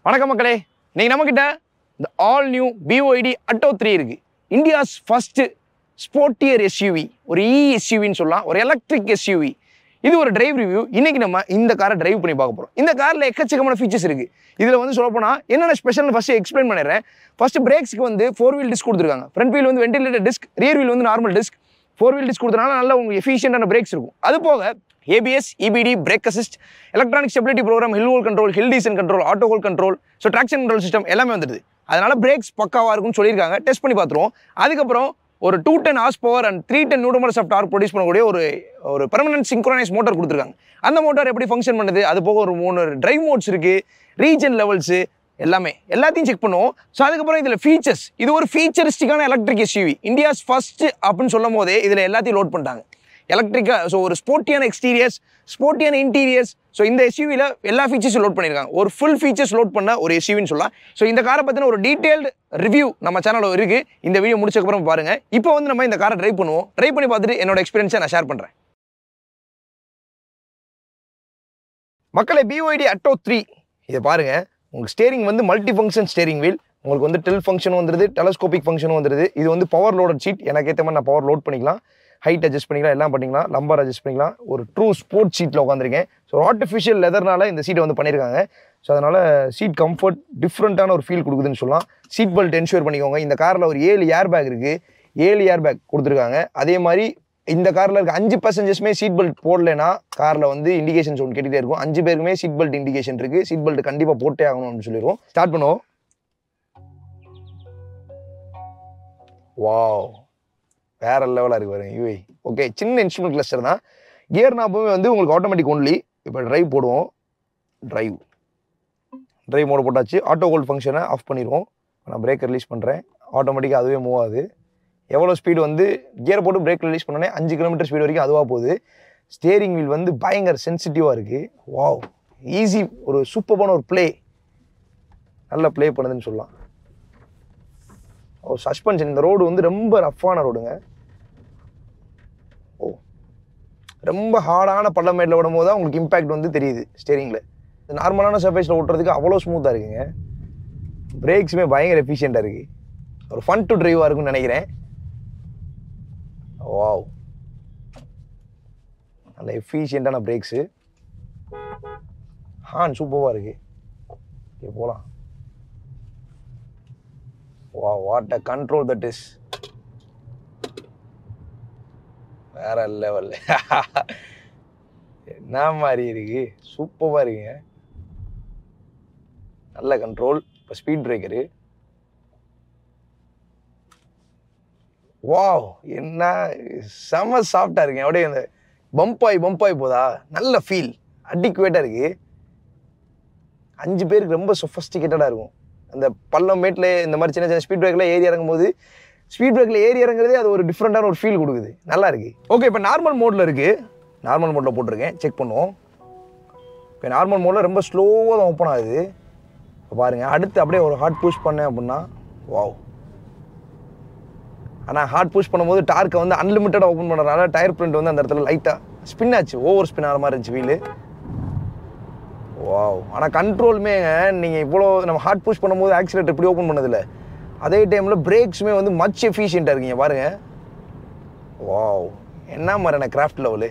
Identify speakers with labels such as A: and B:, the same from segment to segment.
A: வணக்கம் மக்களே இன்னைக்கு நம்மக்கிட்ட இந்த all new BYD Atto three இருக்கு இந்தியாஸ் ஃபர்ஸ்ட் ஸ்போர்ட்டியர் எஸ்யூவி ஒரு இ எஸ்யூவின்னு சொல்லலாம் ஒரு எலக்ட்ரிக் எஸ்யூவி இது ஒரு டிரைவ் ரிவ்யூ இன்னைக்கு நம்ம இந்த காரை டிரைவ் பண்ணி பார்க்க போறோம் இந்த காரில் எக்கச்சக்கமான ஃபீச்சர்ஸ் இருக்கு இதில் வந்து சொல்லப்போனால் என்னென்ன ஸ்பெஷல் ஃபர்ஸ்ட் எக்ஸ்பிளைன் பண்ணிடுறேன் ஃபர்ஸ்ட் பிரேக்ஸ்க்கு வந்து ஃபோர் வீல் டிஸ்க் கொடுத்துருக்காங்க ஃப்ரண்ட் வீல் வந்து வென்டிலேட்டர் டிஸ்க் ரியர் வீல் வந்து normal disc four wheel disc கொடுத்தனால நல்ல உங்களுக்கு எஃபிஷியண்டான பிரேக்ஸ் இருக்கும் அது போக ABS EBD brake assist electronic stability program hill hold control hill descent control auto hold control so traction control system எல்லாமே வந்துடுது அதனால பிரேக்ஸ் பக்காவாக இருக்கும்னு சொல்லியிருக்காங்க டெஸ்ட் பண்ணி பார்த்துருவோம் அதுக்கப்புறம் ஒரு two ten horse power and three ten newton meters of torque produce பண்ணக்கூடிய ஒரு ஒரு பெர்மனன்ட் சிங்க்ரோனைஸ் மோட்டார் கொடுத்துருக்காங்க அந்த மோட்டார் எப்படி ஃபங்க்ஷன் பண்ணுது அது போக ஒரு மூணு டிரைவ் மோட்ஸ் இருக்குது ரீஜன் லெவல்ஸு எல்லாமே எல்லாத்தையும் செக் பண்ணுவோம் ஸோ அதுக்கப்புறம் இதில் ஃபீச்சர்ஸ் இது ஒரு ஃபீச்சரிஸ்டிக்கான எலக்ட்ரிக் எஸ்யூவி இந்தியாஸ் ஃபர்ஸ்ட் அப்படின்னு சொல்லும் போதே இதில் எல்லாத்தையும் லோட் பண்ணிட்டாங்க எலக்ட்ரிக்கா ஸோ ஒரு ஸ்போர்ட்டியான எக்ஸ்டீரியர்ஸ் ஸ்போர்ட்டியான இன்டீரியர்ஸ் ஸோ இந்த எஸ்யூவியில் எல்லா ஃபீச்சர்ஸும் லோட் பண்ணியிருக்காங்க ஒரு ஃபுல் ஃபீச்சர்ஸ் லோட் பண்ண ஒரு எஸ்யூவின்னு சொல்லலாம் ஸோ இந்த காரை பற்றின ஒரு டீட்டெயில்டு ரிவ்யூ நம்ம சேனலில் இருக்குது இந்த வீடியோ முடிச்சக்கப்புறம் பாருங்கள் இப்போ வந்து நம்ம இந்த காரை ட்ரைவ் பண்ணுவோம் ட்ரைவ் பண்ணி பார்த்துட்டு என்னோட எக்ஸ்பீரியன்ஸை நான் ஷேர் பண்ணுறேன் மக்களை பிஓஐடி அட்டோ த்ரீ இதை பாருங்க உங்களுக்கு ஸ்டேரிங் வந்து மல்டி ஃபங்க்ஷன் ஸ்டேரிங் வீல் உங்களுக்கு வந்து டெல் ஃபங்க்ஷனும் வந்துருது டெலஸ்கோபிக் ஃபங்க்ஷனும் வந்துருது இது வந்து பவர் லோடட் சீட் எனக்கு ஏற்ற மாதிரி நான் பவர் லோட் பண்ணிக்கலாம் ஹைட் அட்ஜஸ்ட் பண்ணிக்கலாம் எல்லாம் பண்ணிக்கலாம் லம்பர் அட்ஜஸ்ட் பண்ணிக்கலாம் ஒரு ட்ரூ ஸ்போர்ட்ஸ் சீட்டில் உட்காந்துருக்கேன் ஸோ ஆர்டிஃபிஷியல் லெதர்னால இந்த சீட்டை வந்து பண்ணியிருக்காங்க ஸோ அதனால் சீட் கம்ஃபர்ட் டிஃப்ரெண்ட்டான ஒரு ஃபீல் கொடுக்குதுன்னு சொல்லலாம் சீட் பெல்ட் என்ஷூர் பண்ணிக்கோங்க இந்த காரில் ஒரு ஏழு ஏர் பேக் இருக்குது ஏழு ஏர் பேக் கொடுத்துருக்காங்க அதே மாதிரி இந்த காரில் இருக்க அஞ்சு பர்சன்டேஜ்மே சீட் பெல்ட் போடலைன்னா காரில் வந்து இண்டிகேஷன் சவுண்ட் கேட்டுகிட்டே இருக்கும் அஞ்சு பேருக்குமே சீட் பெல்ட் இண்டிகேஷன் இருக்குது சீட் பெல்ட் கண்டிப்பாக போட்டே ஆகணும் அப்படின்னு சொல்லிடுவோம் ஸ்டார்ட் பண்ணுவோம் வாவ் வேற லெவலாக இருக்கு பாருங்க யூஐ ஓகே சின்ன இன்ஸ்ட்ருமெண்ட் கிளஸ்டர் தான் கியர் நாப்புமே வந்து உங்களுக்கு ஆட்டோமேட்டிக் ஒன்லி இப்போ டிரைவ் போடுவோம் டிரைவ் டிரைவ் மோடு போட்டாச்சு ஆட்டோ ஹோல்ட் ஃபங்க்ஷனை ஆஃப் பண்ணிடுவோம் நான் பிரேக் ரிலீஸ் பண்ணுறேன் ஆட்டோமேட்டிக்காக அதுவே மூவ் ஆகுது எவ்வளோ ஸ்பீடு வந்து கியர் போட்டு பிரேக் ரிலீஸ் பண்ணோன்னே அஞ்சு கிலோமீட்டர் ஸ்பீடு வரைக்கும் அதுவாக போகுது ஸ்டேரிங் வீல் வந்து பயங்கர சென்சிட்டிவாக இருக்குது வாவ் ஈஸி ஒரு சூப்பரான ஒரு ப்ளே நல்ல ப்ளே பண்ணுதுன்னு சொல்லலாம் ஓ சஸ்பென்ஷன் இந்த ரோடு வந்து ரொம்ப ரஃப்பான ரோடுங்க ஓ ரொம்ப ஹார்டான பள்ளமேட்டில் ஓடும் போது தான் உங்களுக்கு இம்பேக்ட் வந்து தெரியுது ஸ்டேரிங்கில் நார்மலான சர்ஃபேஸில் ஓட்டுறதுக்கு அவ்வளோ ஸ்மூத்தாக இருக்குங்க பிரேக்ஸுமே பயங்கர எஃபிஷியண்ட்டாக இருக்குது ஒரு ஃபன் டு டிரைவாக இருக்கும்னு நினைக்கிறேன் வாவ் நல்ல எஃபிஷியண்ட்டான பிரேக்ஸு ஹான் சூப்பராக இருக்குது இங்கே போகலாம் வா what uh control that is வேற லெவல் என்ன மாதிரி இருக்கு சூப்பராக இருக்குங்க நல்ல கண்ட்ரோல் இப்போ ஸ்பீட் பிரேக்கரு வாவ் என்ன செம சாஃப்டாக இருக்குங்க அப்படியே இந்த பம்பாய் பம்பாய் போதா நல்ல ஃபீல் அடிக்குவேட்டாக இருக்கு அஞ்சு பேருக்கு ரொம்ப சொஃபஸ்டிகேட்டடாக இருக்கும் அந்த பள்ளம் மேட்டில் இந்த மாதிரி சின்ன சின்ன ஸ்பீட் பிரேக்கில் ஏறி இறங்கும் போது ஸ்பீட் பிரேக்கில் ஏறி இறங்குறதே அது ஒரு டிஃப்ரெண்ட்டான ஒரு ஃபீல் கொடுக்குது நல்லா இருக்கு ஓகே இப்போ நார்மல் மோடில் இருக்குது நார்மல் மோடில் போட்டிருக்கேன் செக் பண்ணுவோம் இப்போ நார்மல் மோடில் ரொம்ப ஸ்லோவாக தான் ஓப்பன் ஆகுது இப்போ பாருங்கள் அடுத்து அப்படியே ஒரு ஹார்ட் புஷ் பண்ணேன் அப்படின்னா வாவ் ஆனால் ஹார்ட் புஷ் பண்ணும்போது டார்க்கை வந்து அன்லிமிட்டடாக ஓப்பன் பண்ணுறதுனால டயர் பிரிண்ட் வந்து அந்த இடத்துல லைட்டாக ஸ்பின் ஆச்சு ஓவர் ஸ்பின் ஆகிற மாதிரி இருந்துச்சு வீலு வாவ் ஆனால் கண்ட்ரோலுமே நீங்கள் இவ்வளோ நம்ம ஹார்ட் புஷ் பண்ணும்போது ஆக்சிலேட்டர் இப்படி ஓப்பன் பண்ணதில்ல அதே டைமில் பிரேக்ஸுமே வந்து மச் எஃபிஷியண்ட்டாக இருக்கீங்க பாருங்க வாவ் என்ன மாதிரியான கிராஃப்ட் லெவலு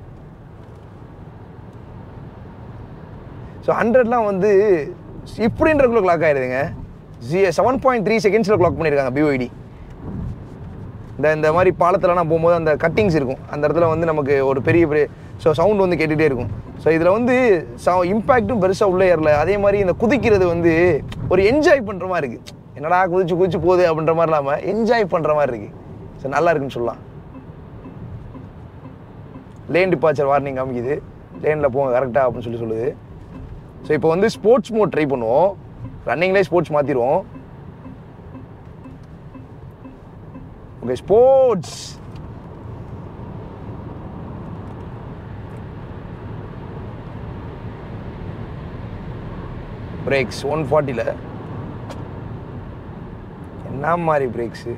A: ஸோ ஹண்ட்ரட்லாம் வந்து இப்படின்றக்குள்ள கிளாக் ஆயிடுதுங்க ஜி செவன் பாயிண்ட் த்ரீ செகண்ட்ஸில் கிளாக் பண்ணியிருக்காங்க பிஓஐடி இந்த இந்த மாதிரி பாலத்திலலாம் போகும்போது அந்த கட்டிங்ஸ் இருக்கும் அந்த இடத்துல வந்து நமக்கு ஒரு பெரிய பெரிய ஸோ சவுண்ட் வந்து கேட்டுகிட்டே இருக்கும் ஸோ இதில் வந்து ச இம்பேக்ட்டும் பெருசாக உள்ளே ஏறல அதே மாதிரி இந்த குதிக்கிறது வந்து ஒரு என்ஜாய் பண்ணுற மாதிரி இருக்குது என்னடா குதிச்சு குதிச்சு போகுது அப்படின்ற மாதிரி இல்லாமல் என்ஜாய் பண்ணுற மாதிரி இருக்குது ஸோ நல்லா இருக்குன்னு சொல்லலாம் லேன் டிபார்ச்சர் வார்னிங் காமிக்குது லேனில் போங்க கரெக்டாக அப்படின்னு சொல்லி சொல்லுது ஸோ இப்போ வந்து ஸ்போர்ட்ஸ் மோட் ட்ரை பண்ணுவோம் ரன்னிங்லேயே ஸ்போர்ட்ஸ் மாற்றிடுவோம் ஓகே ஸ்போர்ட்ஸ் பிரேக்ஸ் ஒன் ஃபார்ட்டியில் என்ன மாதிரி பிரேக்ஸு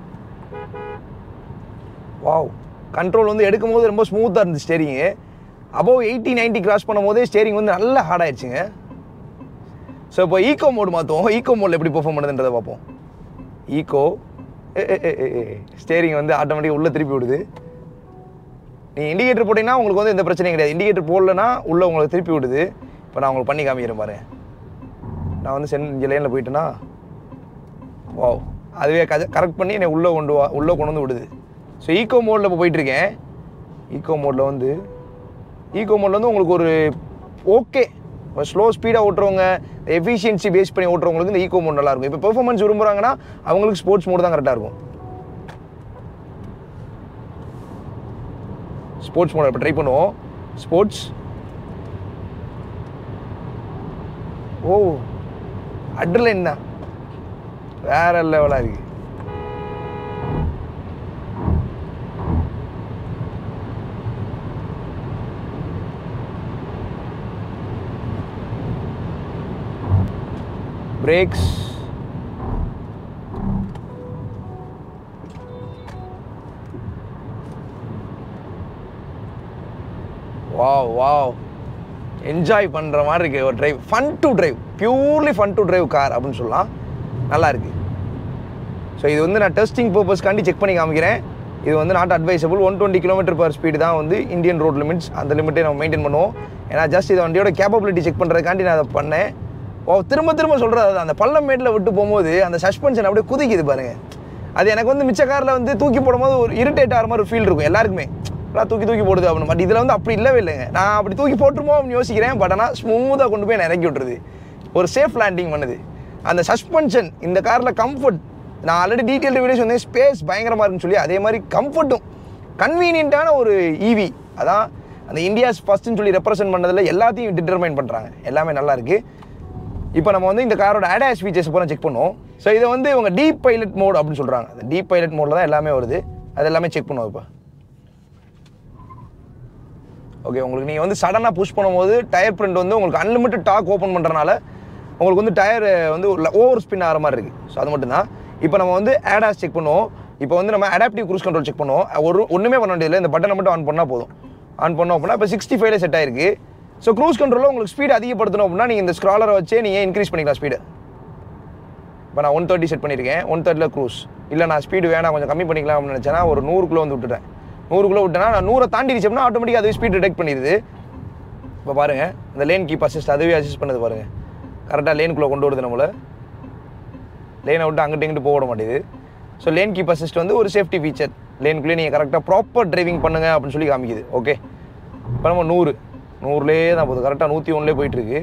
A: வாவ் கண்ட்ரோல் வந்து எடுக்கும்போது ரொம்ப ஸ்மூத்தாக இருந்துச்சு steering above eighty ninety cross பண்ணும்போதே ஸ்டேரிங் வந்து நல்லா ஹார்ட் ஆயிடுச்சுங்க ஸோ இப்போ ஈகோ மோடு மாற்றுவோம் ஈகோ மோடில் எப்படி பெர்ஃபார்ம் பண்ணுதுன்றதை பார்ப்போம் ஈகோ ஸ்டேரிங் வந்து ஆட்டோமேட்டிக்காக உள்ளே திருப்பி விடுது நீ இண்டிகேட்டர் போட்டிங்கன்னா உங்களுக்கு வந்து எந்த பிரச்சனையும் கிடையாது இண்டிகேட்டர் போடலன்னா உள்ளே உங்களுக்கு திருப்பி விடுது இப்போ நான் உங்களுக்கு பண்ணி காமிக்கிறேன் பாரு நான் வந்து சென் இங்கே லைனில் போயிட்டேன்னா ஓ அதுவே கரெக்ட் பண்ணி என்னை உள்ளே கொண்டு வா உள்ளே கொண்டு வந்து விடுது ஸோ ஈகோ மோடில் இப்போ போயிட்டுருக்கேன் ஈகோ மோடில் வந்து ஈகோ மோடில் வந்து உங்களுக்கு ஒரு ஓகே ஸ்லோ ஸ்பீடாக ஓட்டுறவங்க எஃபிஷியன்சி பேஸ் பண்ணி ஓட்டுறவங்களுக்கு இந்த ஈகோ மோட் நல்லாயிருக்கும் இப்போ பெர்ஃபார்மன்ஸ் விரும்புகிறாங்கன்னா அவங்களுக்கு ஸ்போர்ட்ஸ் மோடு தான் கரெக்டாக இருக்கும் ஸ்போர்ட்ஸ் மோட் இப்போ ட்ரை பண்ணுவோம் ஸ்போர்ட்ஸ் ஓ அட்ரலைன் தான் வேற லெவலாக இருக்கு பிரேக்ஸ் வாவ் வாவ் என்ஜாய் பண்ணுற மாதிரி இருக்கு ஒரு drive fun to drive purely fun to drive car அப்படின்னு சொல்லலாம் நல்லா இருக்கு ஸோ இது வந்து நான் டெஸ்டிங் பர்பஸ்க்காண்டி செக் பண்ணி காமிக்கிறேன் இது வந்து not advisable one twenty kilometre per speed தான் வந்து இந்தியன் ரோட் லிமிட்ஸ் அந்த லிமிட்டை நம்ம மெயின்டைன் பண்ணுவோம் ஏன்னா ஜஸ்ட் இது வண்டியோட கேப்பபிலிட்டி செக் பண்ணுறதுக்காண்டி நான் அதை பண்ணேன் ஓ திரும்ப திரும்ப சொல்கிறது அந்த பள்ளம் மேட்டில் விட்டு போகும்போது அந்த சஸ்பென்ஷன் அப்படியே குதிக்குது பாருங்க அது எனக்கு வந்து மிச்ச காரில் வந்து தூக்கி போடும்போது ஒரு இரிட்டேட் ஆகிற மாதிரி ஒரு ஃபீல் இருக்கும் எல்லாருக்குமே நான் தூக்கி தூக்கி போடுது அப்படின்னு பட் இதில் வந்து அப்படி இல்லவே இல்லைங்க நான் அப்படி தூக்கி போட்டுருமோ அப்படின்னு யோசிக்கிறேன் பட் ஆனால் ஸ்மூத்தாக கொண்டு போய் நான் இறக்கி விட்டுருது ஒரு சேஃப் லேண்டிங் பண்ணுது அந்த சஸ்பென்ஷன் இந்த காரில் கம்ஃபர்ட் நான் ஆல்ரெடி டீட்டெயில் வீடியோஸ் வந்து ஸ்பேஸ் பயங்கரமாக இருக்குன்னு சொல்லி அதே மாதிரி கம்ஃபர்ட்டும் கன்வீனியண்ட்டான ஒரு ஈவி அதான் அந்த இந்தியாஸ் ஃபஸ்ட்டுன்னு சொல்லி ரெப்ரசென்ட் பண்ணதில் எல்லாத்தையும் டிட்டர்மைன் பண்ணுறாங்க எல்லாமே நல்லா இருக்குது இப்போ நம்ம வந்து இந்த காரோட ADAS ஃபீச்சர்ஸ் பூரா செக் பண்ணுவோம் ஸோ இதை வந்து இவங்க டீப் பைலட் மோட் அப்படின்னு சொல்கிறாங்க அந்த டீப் பைலட் மோடில் தான் எல்லாமே வருது அது எல்லாமே செக் பண்ணுவோம் இப்போ ஓகே உங்களுக்கு நீங்கள் வந்து சடனாக புஷ் பண்ணும்போது டயர் பிரிண்ட் வந்து உங்களுக்கு அன்லிமிட்டட் டாக் ஓப்பன் பண்ணுறனால உங்களுக்கு வந்து டயர் வந்து ஓவர் ஸ்பின் ஆகிற மாதிரி இருக்குது ஸோ அது மட்டும்தான் இப்போ நம்ம வந்து ADAS செக் பண்ணுவோம் இப்போ வந்து நம்ம அடாப்டிவ் க்ரூஸ் கண்ட்ரோல் செக் பண்ணுவோம் ஒரு ஒன்றுமே பண்ண வேண்டியதில்லை இந்த பட்டனை மட்டும் ஆன் பண்ணால் போதும் ஆன் பண்ணோம் அப்படின்னா இப்போ சிக்ஸ்டி ஃபைவ்ல செட் ஆயிருக்கு ஸோ க்ரூஸ் கண்ட்ரோலில் உங்களுக்கு ஸ்பீட் அதிகப்படுத்தணும் அப்படின்னா நீங்கள் இந்த ஸ்க்ராலரை வச்சே நீங்கள் இன்க்ரீஸ் பண்ணிக்கலாம் ஸ்பீடு இப்போ நான் ஒன் தேர்ட்டி செட் பண்ணியிருக்கேன் ஒன் தேர்ட்டியில் க்ரூஸ் இல்லை நான் ஸ்பீடு வேணாம் கொஞ்சம் கம்மி பண்ணிக்கலாம் அப்படின்னு நினச்சேன்னா ஒரு நூறுக்குள்ளே வந்து விட்டுட்டேன் நூறுக்குள்ளே விட்டேன்னா நான் நூறை தாண்டிடுச்சோம்னா ஆட்டோமேட்டிக்காக அதுவே ஸ்பீட் டிடெக்ட் பண்ணிடுது இப்போ பாருங்கள் இந்த லேன் கீப் அசிஸ்ட் அதுவே அசிஸ்ட் பண்ணுது பாருங்கள் கரெக்டாக லேனுக்குள்ளே கொண்டு வருது நம்மளை லேனை விட்டு அங்கிட்டு இங்கிட்டு போக விட மாட்டேது ஸோ லேன் கீப் அசிஸ்ட் வந்து ஒரு சேஃப்டி ஃபீச்சர் லேனுக்குள்ளே நீங்கள் கரெக்டாக ப்ராப்பர் டிரைவிங் பண்ணுங்க அப்படின்னு சொல்லி காமிக்குது ஓகே இப்போ நம்ம நூறு நூறுலேயே தான் போகுது கரெக்டாக நூற்றி ஒன்றுலேயே போயிட்டுருக்கு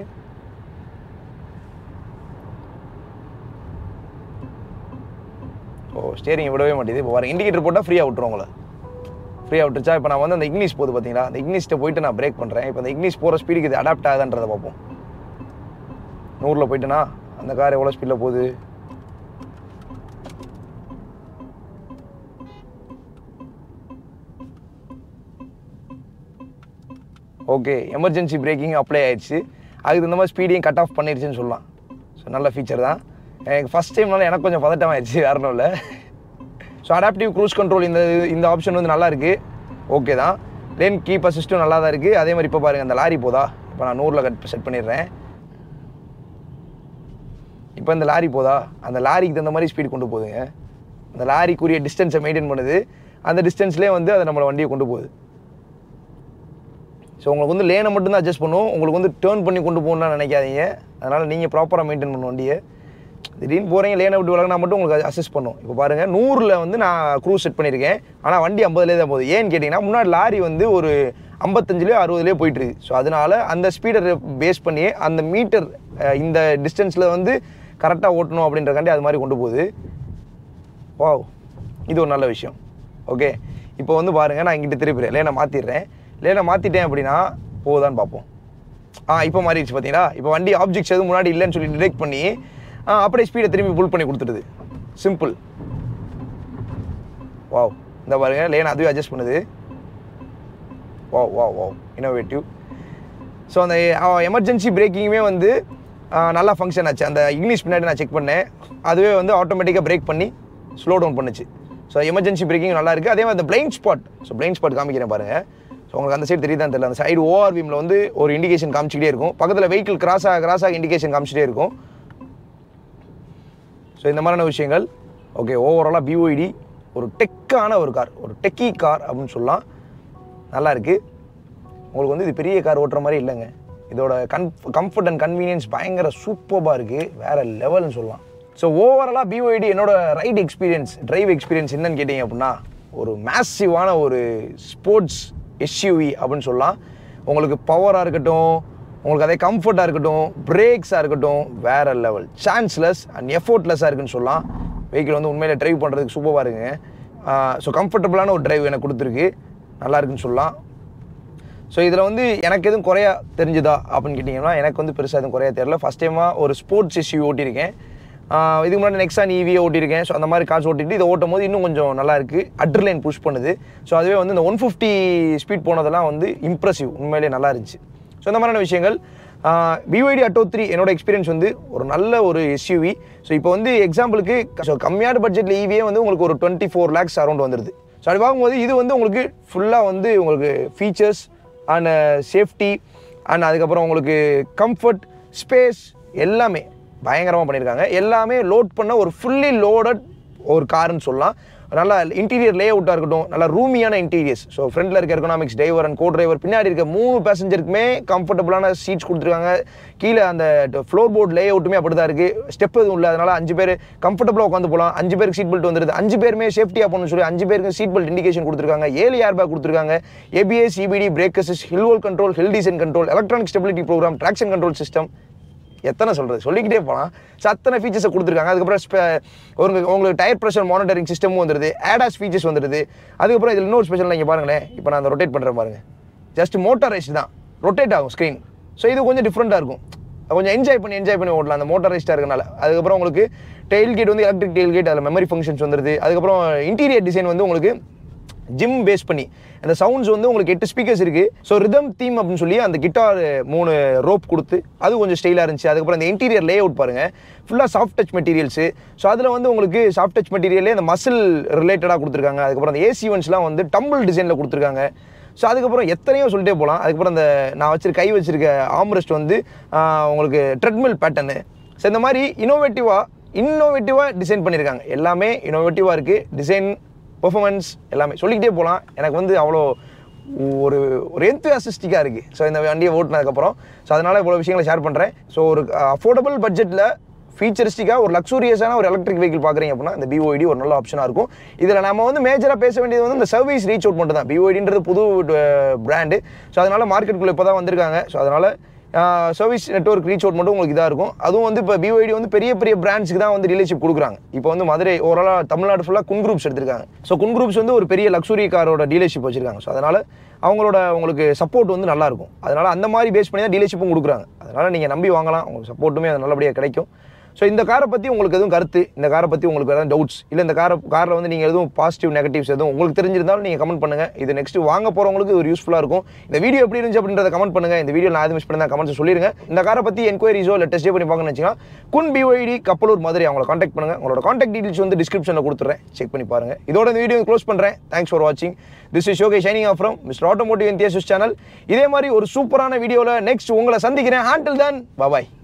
A: ஓ ஸ்டேரிங் விடவே மாட்டேது இப்போ வர இண்டிகேட்டர் போட்டால் ஃப்ரீயாக விட்டுரும் உங்களை ஃப்ரீயாக விட்டுருச்சா இப்போ நான் வந்து அந்த இக்னிஸ் போகுது பார்த்தீங்களா அந்த இக்னிஸ்ட்டை போயிட்டு நான் பிரேக் பண்ணுறேன் இப்போ அந்த இக்னிஸ் போகிற ஸ்பீடுக்கு இது அடாப்ட் ஆகுதுன்றதை பார்ப்போம் நூறில் போயிட்டுனா அந்த கார் எவ்வளோ ஸ்பீடில் போகுது ஓகே எமர்ஜென்சி பிரேக்கிங் அப்ளை ஆயிடுச்சு அதுக்கு தகுந்த மாதிரி ஸ்பீடையும் கட் ஆஃப் பண்ணிடுச்சுன்னு சொல்லலாம் ஸோ நல்ல ஃபீச்சர் தான் எனக்கு ஃபஸ்ட் டைம்னால எனக்கு கொஞ்சம் பதட்டம் ஆயிடுச்சு காரணம் இல்லை ஸோ அடாப்டிவ் க்ரூஸ் கண்ட்ரோல் இந்த இந்த ஆப்ஷன் வந்து நல்லா இருக்குது ஓகே தான் லேன் கீப் அசிஸ்ட்டும் நல்லா தான் இருக்குது அதே மாதிரி இப்போ பாருங்கள் அந்த லாரி போதா இப்போ நான் நூறில் கட் செட் பண்ணிடுறேன் இப்போ இந்த லாரி போதா அந்த லாரிக்கு தகுந்த மாதிரி ஸ்பீட் கொண்டு போகுதுங்க அந்த லாரிக்குரிய டிஸ்டன்ஸை மெயின்டைன் பண்ணுது அந்த டிஸ்டன்ஸ்லேயே வந்து அதை நம்மளை வண்டியை கொண்டு போகுது ஸோ உங்களுக்கு வந்து லேனை மட்டும்தான் அட்ஜஸ்ட் பண்ணும் உங்களுக்கு வந்து டேர்ன் பண்ணி கொண்டு போகணும்னு நினைக்காதீங்க அதனால் நீங்கள் ப்ராப்பராக மெயின்டைன் பண்ணணும் வண்டியை திடீர்னு போகிறீங்க லேனை விட்டு விலகினா மட்டும் உங்களுக்கு அசஸ் பண்ணும் இப்போ பாருங்கள் நூறில் வந்து நான் க்ரூஸ் செட் பண்ணியிருக்கேன் ஆனால் வண்டி ஐம்பதுலேயே தான் போகுது ஏன்னு கேட்டிங்கன்னா முன்னாடி லாரி வந்து ஒரு ஐம்பத்தஞ்சுலேயோ அறுபதுலேயோ போயிட்டுருக்கு ஸோ அதனால் அந்த ஸ்பீடை பேஸ் பண்ணி அந்த மீட்டர் இந்த டிஸ்டன்ஸில் வந்து கரெக்டாக ஓட்டணும் அப்படின்றக்காண்டி அது மாதிரி கொண்டு போகுது வாவ் இது ஒரு நல்ல விஷயம் ஓகே இப்போ வந்து பாருங்கள் நான் இங்கிட்ட திருப்பிடுறேன் லேனை மாற்றிடுறேன் லேனை மாற்றிட்டேன் அப்படின்னா போகுதான்னு பார்ப்போம் ஆ இப்போ மாறிடுச்சு பார்த்தீங்களா இப்போ வண்டி ஆப்ஜெக்ட்ஸ் எதுவும் முன்னாடி இல்லைன்னு சொல்லி டிடெக்ட் பண்ணி ஆ, அப்படியே ஸ்பீடை திரும்பி புல் பண்ணி கொடுத்துடுது சிம்பிள் வாவ் இந்த பாருங்க லேன் அதுவே அட்ஜஸ்ட் பண்ணுது wow wow wow innovative so அந்த எமர்ஜென்சி பிரேக்கிங்குமே வந்து ஆ, நல்லா ஃபங்க்ஷன் ஆச்சு அந்த இங்கிலீஷ் பின்னாடி நான் செக் பண்ணேன் அதுவே வந்து ஆட்டோமேட்டிக்காக பிரேக் பண்ணி ஸ்லோ டவுன் பண்ணுச்சு ஸோ எமர்ஜென்சி பிரேக்கிங் நல்லா இருக்குது அதே மாதிரி அந்த blind spot so blind spot காமிக்கிறேன் பாருங்கள் ஸோ உங்களுக்கு அந்த சைடு தெரியுதான் தெரியல அந்த சைடு ஓஆர் பீமில் வந்து ஒரு இண்டிகேஷன் காமிச்சிக்கிட்டே இருக்கும் பக்கத்தில் வெஹிக்கிள் கிராஸ் ஆக கிராஸ் ஆக இண்டிகேஷன் காமிச்சிட்டே இருக்கும் ஸோ இந்த மாதிரியான விஷயங்கள் ஓகே ஓவராலாக பிஓஇடி ஒரு டெக்கான ஒரு கார் ஒரு டெக்கி கார் அப்படின்னு சொல்லலாம் நல்லா இருக்குது உங்களுக்கு வந்து இது பெரிய கார் ஓட்டுற மாதிரி இல்லைங்க இதோட கன் கம்ஃபர்ட் அண்ட் கன்வீனியன்ஸ் பயங்கர சூப்பராக இருக்குது வேறு லெவல்னு சொல்லலாம் ஸோ ஓவராலாக பிஓஐடி என்னோட ரைட் எக்ஸ்பீரியன்ஸ் டிரைவ் எக்ஸ்பீரியன்ஸ் என்னன்னு கேட்டிங்க அப்படின்னா ஒரு மேசிவான ஒரு ஸ்போர்ட்ஸ் எஸ்யூவி அப்படின்னு சொல்லலாம் உங்களுக்கு பவராக இருக்கட்டும் உங்களுக்கு அதே கம்ஃபர்ட்டாக இருக்கட்டும் பிரேக்ஸாக இருக்கட்டும் வேற லெவல் சான்ஸ்லெஸ் அண்ட் எஃபோர்ட்லெஸ்ஸாக இருக்குன்னு சொல்லலாம் வெஹிக்கிள் வந்து உண்மையிலே டிரைவ் பண்ணுறதுக்கு சூப்பராக இருக்குங்க ஸோ கம்ஃபர்டபுளான ஒரு டிரைவ் எனக்கு கொடுத்துருக்கு நல்லா இருக்குன்னு சொல்லலாம் ஸோ இதில் வந்து எனக்கு எதுவும் குறையா தெரிஞ்சுதா அப்படின்னு கேட்டிங்கன்னா எனக்கு வந்து பெருசாக எதுவும் குறையா தெரியல ஃபஸ்ட் டைமாக ஒரு ஸ்போர்ட்ஸ் இஷ்யூ ஓட்டியிருக்கேன் ஆஹ் இதுக்கு முன்னாடி நெக்ஸான் ஈவியை ஓட்டியிருக்கேன் ஸோ அந்த மாதிரி காசு ஓட்டிட்டு இதை ஓட்டும் போது இன்னும் கொஞ்சம் நல்லா இருக்குது அட்ரலைன் புஷ் பண்ணுது ஸோ அதுவே வந்து இந்த ஒன் ஃபிஃப்டி ஸ்பீட் போனதெல்லாம் வந்து இம்ப்ரெசிவ் உண்மையிலேயே நல்லா இருந்துச்சு ஸோ இந்த மாதிரியான விஷயங்கள் பிஒய்டி அட்டோ த்ரீ என்னோட எக்ஸ்பீரியன்ஸ் வந்து ஒரு நல்ல ஒரு எஸ்யூவி ஸோ இப்போ வந்து எக்ஸாம்பிளுக்கு ஸோ கம்மியான பட்ஜெட்டில் ஈவியே வந்து உங்களுக்கு ஒரு டுவெண்ட்டி ஃபோர் லேக்ஸ் அரௌண்ட் வந்துடுது ஸோ அப்படி பார்க்கும்போது இது வந்து உங்களுக்கு ஃபுல்லாக வந்து உங்களுக்கு ஃபீச்சர்ஸ் அண்ட் சேஃப்டி அண்ட் அதுக்கப்புறம் உங்களுக்கு கம்ஃபர்ட் ஸ்பேஸ் எல்லாமே பயங்கரமாக பண்ணியிருக்காங்க எல்லாமே லோட் பண்ண ஒரு ஃபுல்லி லோடட் ஒரு காருன்னு சொல்லலாம் நல்லா இன்டீரியர் லே அவுட்டாக இருக்கட்டும் நல்லா ரூமியான இன்டீரியர்ஸ் ஸோ ஃப்ரண்ட்டில் இருக்க economics driver and co driver பின்னாடி இருக்க மூணு பேசஞ்சருக்குமே கம்ஃபர்டபுளான சீட்ஸ் கொடுத்துருக்காங்க கீழே அந்த ஃப்ளோர் போர்ட் லே அவுட்டுமே அப்படி தான் இருக்குது ஸ்டெப் எதுவும் இல்லை அதனால அஞ்சு பேர் கம்ஃபர்டபுளாக உட்காந்து போகலாம் அஞ்சு பேருக்கு சீட் பெல்ட் வந்துருது அஞ்சு பேருமே சேஃப்டியாக போகணும்னு சொல்லி அஞ்சு பேருக்கு சீட் பெல்ட் இண்டிகேஷன் கொடுத்துருக்காங்க ஏழு ஏர் பேக் கொடுத்துருக்காங்க ABS EBD brake assist hill hold control hill descent control electronic stability program traction control system எத்தனை சொல்கிறது சொல்லிக்கிட்டே போகலாம் ஸோ அத்தனை ஃபீச்சர்ஸை கொடுத்துருக்காங்க அதுக்கப்புறம் ஸ்பெ ஒரு உங்களுக்கு டயர் ப்ரெஷர் மானிட்டரிங் சிஸ்டமும் வந்துருது ஆடாஸ் ஃபீச்சர்ஸ் வந்துருது அதுக்கப்புறம் இதில் இன்னொரு ஸ்பெஷல் இங்கே பாருங்களேன் இப்போ நான் அந்த ரொட்டேட் பண்ணுறேன் பாருங்க ஜஸ்ட் மோட்டரைஸ்டு தான் ரொட்டேட் ஆகும் ஸ்க்ரீன் ஸோ இது கொஞ்சம் டிஃப்ரெண்ட்டாக இருக்கும் கொஞ்சம் என்ஜாய் பண்ணி என்ஜாய் பண்ணி ஓட்டலாம் அந்த மோட்டரைஸ்டாக இருக்கனால அதுக்கப்புறம் உங்களுக்கு டெயில் கேட் வந்து எலக்ட்ரிக் டெயில் கேட் அதில் மெமரி ஃபங்க்ஷன்ஸ் வந்துருது அதுக்கப்புறம் இன்டீரியர் டிசைன் வந்து உங்களுக்கு ஜிம் பேஸ் பண்ணி அந்த சவுண்ட்ஸ் வந்து உங்களுக்கு எட்டு ஸ்பீக்கர்ஸ் இருக்கு ஸோ ரிதம் தீம் அப்படின்னு சொல்லி அந்த கிட்டார் மூணு ரோப் கொடுத்து அது கொஞ்சம் ஸ்டைலாக இருந்துச்சு அதுக்கப்புறம் அந்த இன்டீரியர் லே அவுட் பாருங்க ஃபுல்லாக சாஃப்ட் டச் மெட்டீரியல்ஸ் ஸோ அதில் வந்து உங்களுக்கு சாஃப்ட் டச் மெட்டீரியலே அந்த மசில் ரிலேட்டடாக கொடுத்துருக்காங்க அதுக்கப்புறம் அந்த ஏசி ஒன்ஸ்லாம் வந்து டம்பிள் டிசைனில் கொடுத்துருக்காங்க ஸோ அதுக்கப்புறம் எத்தனையோ சொல்லிட்டே போகலாம் அதுக்கப்புறம் அந்த நான் வச்சிருக்க கை வச்சிருக்க ஆம்ரெஸ்ட் வந்து ஆஹ், உங்களுக்கு ட்ரெட்மில் பேட்டர்னு ஸோ இந்த மாதிரி இனோவேட்டிவாக இன்னோவேட்டிவாக டிசைன் பண்ணியிருக்காங்க எல்லாமே இனோவேட்டிவாக இருக்குது டிசைன் பெர்ஃபார்மன்ஸ் எல்லாமே சொல்லிக்கிட்டே போகலாம் எனக்கு வந்து அவ்வளோ ஒரு ஒரு எந்தூசிஸ்டிக்காக இருக்குது ஸோ இந்த வண்டியை ஓட்டினதுக்கப்புறம் ஸோ அதனால் இவ்வளோ விஷயங்களை ஷேர் பண்ணுறேன் ஸோ ஒரு அஃபோர்டபுள் பட்ஜெட்டில் ஃபீச்சரிஸ்டிக்காக ஒரு லக்ஸூரியஸான ஒரு எலக்ட்ரிக் வெஹிக்கிள் பார்க்குறீங்க அப்படின்னா இந்த பிஓடி ஒரு நல்ல ஆப்ஷனாக இருக்கும் இதில் நம்ம வந்து மேஜராக பேச வேண்டியது வந்து இந்த சர்வீஸ் ரீச் அவுட் மட்டும் தான் பிஓடின்றது புது பிராண்டு ஸோ அதனால் மார்க்கெட்டுக்குள்ளே இப்போ தான் வந்திருக்காங்க ஸோ அதனால் சர்வீஸ் நெட்வொர்க் ரீச் அவுட் மட்டும் உங்களுக்கு இதாக இருக்கும் அதுவும் வந்து இப்போ பிஓடி வந்து பெரிய பெரிய பிராண்ட்ஸ்க்கு தான் வந்து டீலர்ஷிப் கொடுக்குறாங்க இப்போ வந்து மதுரை ஓவராலாக தமிழ்நாடு ஃபுல்லாக குன் குரூப்ஸ் எடுத்திருக்காங்க ஸோ குன் குரூப்ஸ் வந்து ஒரு பெரிய லக்ஸுரி காரோட டீலர்ஷிப் வச்சிருக்காங்க ஸோ அதனால் அவங்களோட உங்களுக்கு சப்போர்ட் வந்து நல்லா இருக்கும் அதனால் அந்த மாதிரி பேஸ் பண்ணி தான் டீலர்ஷிப்பும் கொடுக்குறாங்க அதனால் நீங்கள் நம்பி வாங்கலாம் உங்களுக்கு சப்போர்ட்டுமே அது நல்லபடியாக கிடைக்கும் ஸோ இந்த காரை பற்றி உங்களுக்கு எதுவும் கருத்து இந்த காரை பற்றி உங்களுக்கு ஏதாவது டவுட்ஸ் இல்லை இந்த காரை காரில் வந்து நீங்கள் எதுவும் பாசிட்டிவ் நெகட்டிவ்ஸ் எதுவும் உங்களுக்கு தெரிஞ்சிருந்தாலும் நீங்கள் கமெண்ட் பண்ணுங்கள் இது நெக்ஸ்ட் வாங்க போகிறவங்களுக்கு ஒரு யூஸ்ஃபுல்லாக இருக்கும் இந்த வீடியோ எப்படி இருந்துச்சு அப்படின்றத கமெண்ட் பண்ணுங்கள் இந்த வீடியோ நான் எது மிஸ் பண்ணி கமெண்ட்ஸ் சொல்லிடுங்க இந்த காரை பற்றி என்கொயரிஸோ இல்லை டெஸ்டே பண்ணி பார்க்கணும்னு வச்சுங்கன்னா குன் பிஒய்டி கப்பலூர் மதுரை அவங்கள காண்டாக்ட் பண்ணுங்கள் உங்களோட காண்டாக்ட் டீடைல்ஸ் வந்து டிஸ்கிரிப்ஷனில் கொடுத்துறேன் செக் பண்ணி பாருங்கள் இதோட இந்த வீடியோ க்ளோஸ் பண்ணுறேன் தேங்க்ஸ் ஃபார் வாட்சிங் திஸ் இஸ் ஷோகே signing off from Mister Automotive NDS channel இதே மாதிரி ஒரு சூப்பரான வீடியோவில் நெக்ஸ்ட் உங்களை சந்திக்கிறேன் ஹாண்டில் தான் பாய்